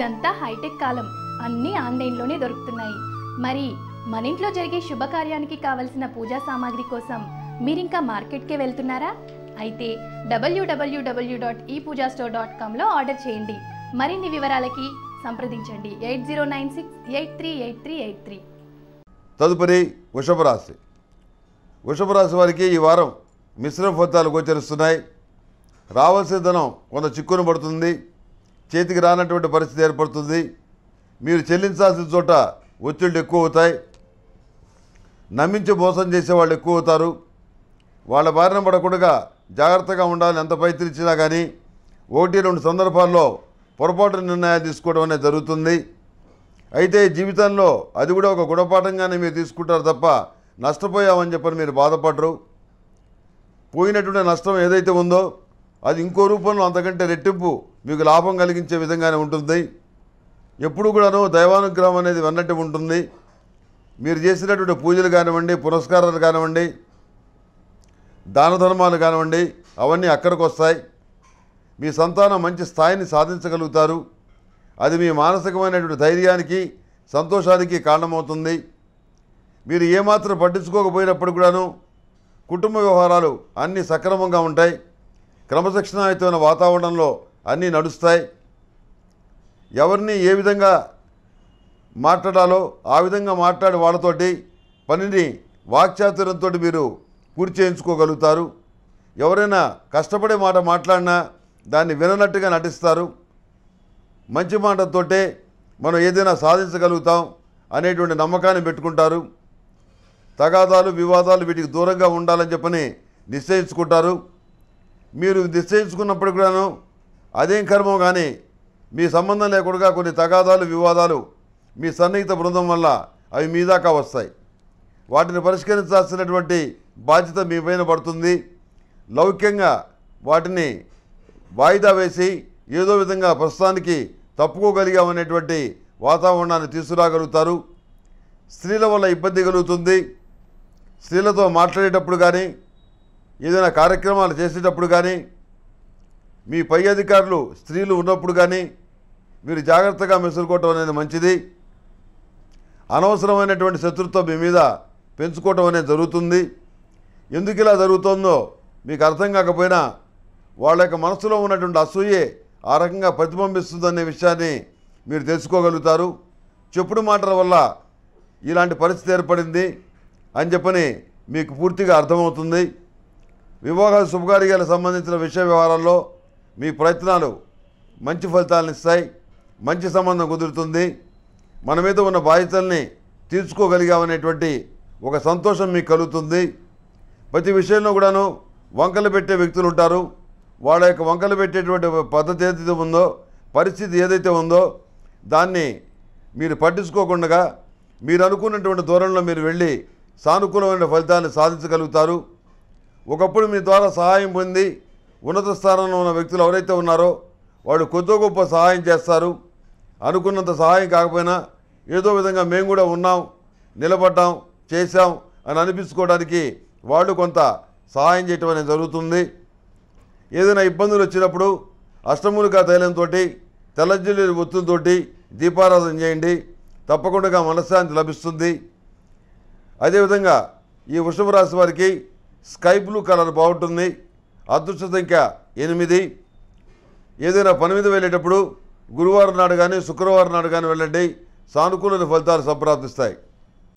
ఇదంతా హైటెక్ కాలం అన్నీ ఆన్లైన్లోనే దొరుకుతున్నాయి మరి మన ఇంట్లో జరిగే శుభకార్యానికి కావలసిన పూజా సామాగ్రి కోసం మీరింకా మార్కెట్కే వెళ్తున్నారా అయితే W W W dot e pooja store dot కామ్లో ఆర్డర్ చేయండి మరిన్ని వివరాలకి సంప్రదించండి eight zero nine six eight three eight three eight three తదుపరి వృషభ రాశి వృషభ రాశి వారికి ఈ వారం మిశ్రమ ఫలితాలు గోచరిస్తున్నాయి రావాల్సిన ధనం కొంత చిక్కున పడుతుంది చేతికి రానటువంటి పరిస్థితి ఏర్పడుతుంది మీరు చెల్లించాల్సిన చోట ఒత్తిళ్ళు ఎక్కువ అవుతాయి నమ్మించి మోసం చేసే వాళ్ళు ఎక్కువ అవుతారు వాళ్ళ బారిన పడకుండా జాగ్రత్తగా ఉండాలని ఎంత ప్రయత్నించినా కానీ ఒకటి రెండు సందర్భాల్లో పొరపాటు నిర్ణయాలు తీసుకోవడం అనేది జరుగుతుంది అయితే జీవితంలో అది కూడా ఒక గుణపాఠంగానే మీరు తీసుకుంటారు తప్ప నష్టపోయామని చెప్పని మీరు బాధపడరు పోయినటువంటి నష్టం ఏదైతే ఉందో అది ఇంకో రూపంలో అంతకంటే రెట్టింపు మీకు లాభం కలిగించే విధంగానే ఉంటుంది ఎప్పుడు కూడాను దైవానుగ్రహం అనేది వెన్నట్టు ఉంటుంది మీరు చేసినటువంటి పూజలు కానివ్వండి పురస్కారాలు కానివ్వండి దాన ధర్మాలు కానివ్వండి అవన్నీ అక్కడికి వస్తాయి మీ సంతానం మంచి స్థాయిని సాధించగలుగుతారు అది మీ మానసికమైనటువంటి ధైర్యానికి సంతోషానికి కారణమవుతుంది మీరు ఏమాత్రం పట్టించుకోకపోయినప్పుడు కూడాను కుటుంబ వ్యవహారాలు అన్నీ సక్రమంగా ఉంటాయి క్రమశిక్షణాయుతమైన వాతావరణంలో అన్నీ నడుస్తాయి ఎవరిని ఏ విధంగా మాట్లాడాలో ఆ విధంగా మాట్లాడి వాళ్ళతోటి పనిని వాక్చాతుర్యంతో మీరు పూర్తి చేయించుకోగలుగుతారు ఎవరైనా కష్టపడే మాట మాట్లాడినా దాన్ని విననట్టుగా నటిస్తారు మంచి మాటతోటే మనం ఏదైనా సాధించగలుగుతాం అనేటువంటి నమ్మకాన్ని పెట్టుకుంటారు తగాదాలు వివాదాలు వీటికి దూరంగా ఉండాలని చెప్పని నిశ్చయించుకుంటారు మీరు నిశ్చయించుకున్నప్పుడు కూడాను అదేం కర్మం కానీ మీ సంబంధం లేకుండా కొన్ని తగాదాలు వివాదాలు మీ సన్నిహిత బృందం వల్ల అవి మీ దాకా వస్తాయి వాటిని పరిష్కరించాల్సినటువంటి బాధ్యత మీ పైన పడుతుంది లౌక్యంగా వాటిని వాయిదా వేసి ఏదో విధంగా ప్రస్తుతానికి తప్పుకోగలిగామనేటువంటి వాతావరణాన్ని తీసుకురాగలుగుతారు స్త్రీల వల్ల ఇబ్బంది కలుగుతుంది స్త్రీలతో మాట్లాడేటప్పుడు కానీ ఏదైనా కార్యక్రమాలు చేసేటప్పుడు కానీ మీ పై అధికారులు స్త్రీలు ఉన్నప్పుడు కానీ మీరు జాగ్రత్తగా మెసులుకోవటం అనేది మంచిది అనవసరమైనటువంటి శత్రుత్వం మీ మీద పెంచుకోవటం అనేది జరుగుతుంది ఎందుకు ఇలా జరుగుతుందో మీకు అర్థం కాకపోయినా వాళ్ళ యొక్క మనసులో ఉన్నటువంటి అసూయే ఆ రకంగా ప్రతిబింబిస్తుందనే విషయాన్ని మీరు తెలుసుకోగలుగుతారు చెప్పుడు మాటల వల్ల ఇలాంటి పరిస్థితి ఏర్పడింది అని చెప్పని మీకు పూర్తిగా అర్థమవుతుంది వివాహ శుభకార్యాలకు సంబంధించిన విషయ వ్యవహారాల్లో మీ ప్రయత్నాలు మంచి ఫలితాలను ఇస్తాయి మంచి సంబంధం కుదురుతుంది మన మీద ఉన్న బాధ్యతల్ని తీర్చుకోగలిగామనేటువంటి ఒక సంతోషం మీకు కలుగుతుంది ప్రతి విషయంలో కూడాను వంకలు పెట్టే వ్యక్తులు ఉంటారు వాళ్ళ యొక్క వంకలు పెట్టేటువంటి పద్ధతి ఏదైతే ఉందో పరిస్థితి ఏదైతే ఉందో దాన్ని మీరు పట్టించుకోకుండా మీరు అనుకున్నటువంటి దూరంలో మీరు వెళ్ళి సానుకూలమైన ఫలితాన్ని సాధించగలుగుతారు ఒకప్పుడు మీ ద్వారా సహాయం పొంది ఉన్నత స్థానంలో ఉన్న వ్యక్తులు ఎవరైతే ఉన్నారో వాళ్ళు కొద్ది గొప్ప సహాయం చేస్తారు అనుకున్నంత సహాయం కాకపోయినా ఏదో విధంగా మేము కూడా ఉన్నాం నిలబడ్డాం చేశాం అని అనిపించుకోవడానికి వాళ్ళు కొంత సహాయం చేయటం అనేది జరుగుతుంది ఏదైనా ఇబ్బందులు వచ్చినప్పుడు అష్టములుగా తైలంతో తెల్లజిల్లి ఒత్తులతోటి దీపారాధన చేయండి తప్పకుండా మనశ్శాంతి లభిస్తుంది అదేవిధంగా ఈ వృషభ రాశి వారికి స్కై బ్లూ కలర్ బాగుంటుంది అదృష్ట సంఖ్య ఎనిమిది ఏదైనా పని మీద వెళ్ళేటప్పుడు గురువారం నాడు కానీ శుక్రవారం నాడు కానీ వెళ్ళండి సానుకూల ఫలితాలు సంప్రాప్తిస్తాయి